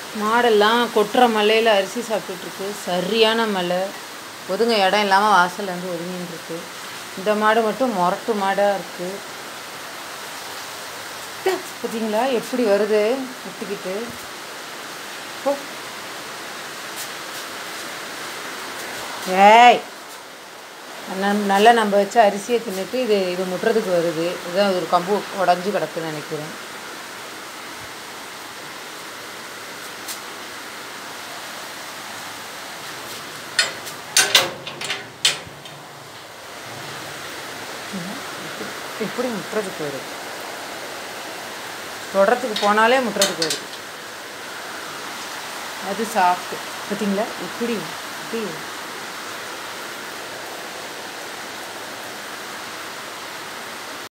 மாடெல்லாம் கொட்டுற மலையில் அரிசி சாப்பிட்டுட்ருக்கு சரியான மலை ஒதுங்க இடம் இல்லாமல் வாசல்ல வந்து ஒதுங்கின்னு இருக்கு இந்த மாடு மட்டும் முரட்டு மாடாக இருக்குது பார்த்தீங்களா எப்படி வருது முட்டிக்கிட்டு போ ஏய் நம் நல்லா நம்ம வச்ச அரிசியை தின்னுட்டு இது இது முட்டுறதுக்கு வருது இதுதான் ஒரு கம்பு உடஞ்சி கிடக்குன்னு நினைக்கிறேன் இப்படி முட்டுறதுக்கு வருது தொடறதுக்கு போனாலே முட்டுறதுக்கு வருது அது சாப்பிட்டு பார்த்தீங்களா இப்படி இப்படி